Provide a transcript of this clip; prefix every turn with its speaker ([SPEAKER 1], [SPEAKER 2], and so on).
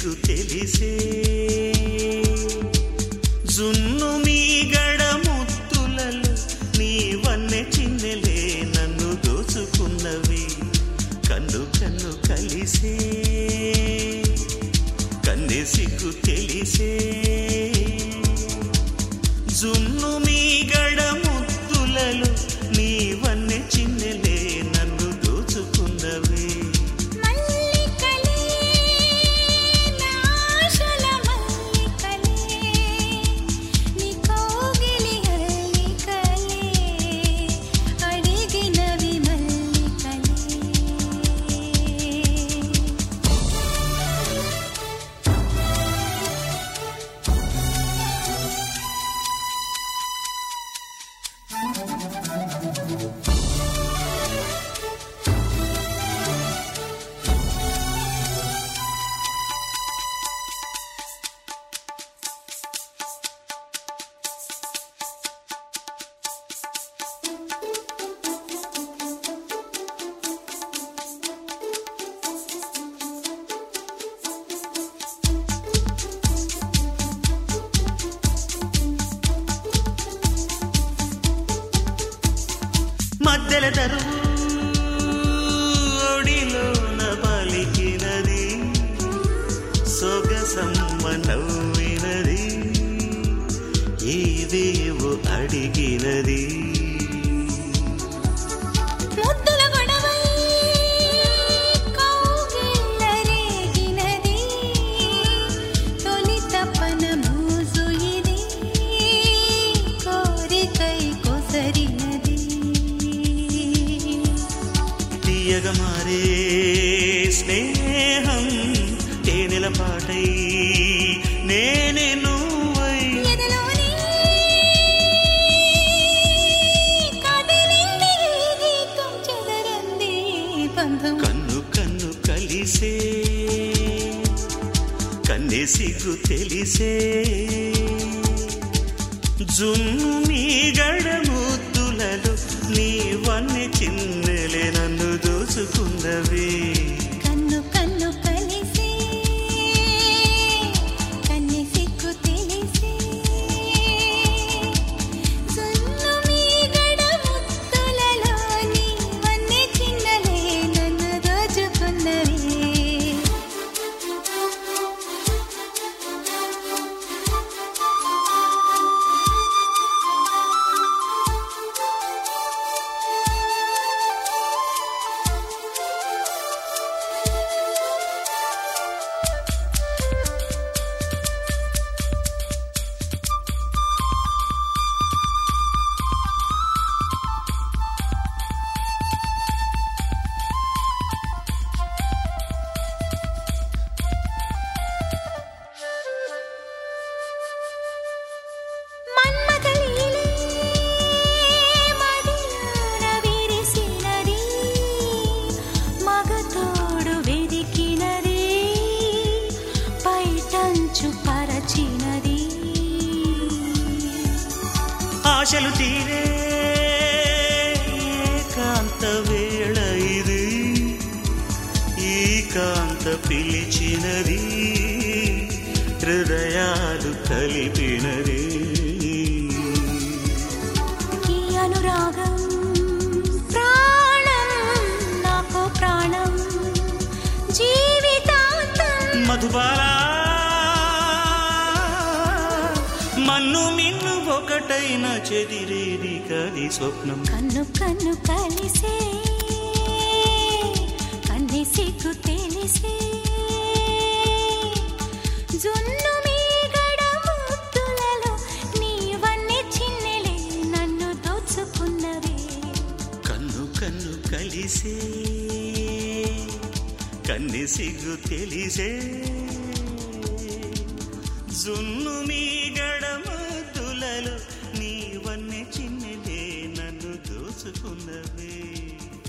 [SPEAKER 1] సిగ్గు తెలిసే జున్ను మీ గడ ముత్తులలో నీ వన్నె చిన్నెలే నన్ను దోచుకున్నవి కన్ను కన్ను కలిసే కన్నె సిగ్గు తెలిసే జున్ను మీ గడ ముత్తులలో నీ వన్నె చిన్నెలే నన్ను దోచుకున్నవి
[SPEAKER 2] మల్లికలే నాశల మల్లికలే నీ కోగిలి అల్లికలే అడిగినవి మల్లికలే
[SPEAKER 1] మధ్యల తరువు ఒడిలోన పలికినది సొగసమ్మ నవ్వినది ఏదేవో అడిగినది
[SPEAKER 2] ముద్దుల గొడవై కౌగిళ్ళ రేగినది తొలి తపన మూసు ఇది కోరికై కొసరినది
[SPEAKER 1] తీయగ మారే స్నేహం తేనెల పాటై నేనే నువ్వై
[SPEAKER 2] ఎదలోని కదిలింది ఈ గీతం చెదరంది బంధం
[SPEAKER 1] కన్ను కన్ను కలిసే కన్నె సిగ్గు తెలిసే జున్ను మీ గడ ముద్దులలో నీ వన్నె చిన్నెలే నన్ను దోచుకున్నవే
[SPEAKER 2] కన్ను కన్ను కలిసి కన్ని సిగ్గు తెలిసి సున్ను మీ గడ ముత్తులలో నీ వన్నె చిన్నలే నన్ను దోచుకున్నవి మన్మథలీలే మదిలోన విరిసినది మగతోడు వెదికినది పైటంచు పరచినది
[SPEAKER 1] ఆశలు తీరే ఏకాంత వేళ ఇది ఈ కాంత పిలిచినది హృదయాలు కలిపినది
[SPEAKER 2] ఈ అనురాగం ప్రాణం నాకు ప్రాణం జీవితాంతం
[SPEAKER 1] మధుబాల మన్ను మిన్ను ఒకటైన చెదిరేది కది స్వప్నం
[SPEAKER 2] కన్ను కన్ను కలిసే కన్ని సిగ్గు తెలిసే జున్ను మీ గడ ముద్దులలో నీవన్నీ చిన్నెలే నన్ను దోచుకున్నవే
[SPEAKER 1] కన్ను కన్ను కలిసే కన్ని సిగ్గు తెలిసే జున్ను మీ గడమతులలో నీ వన్నె చిన్నెలే నన్ను దోచుకున్నవే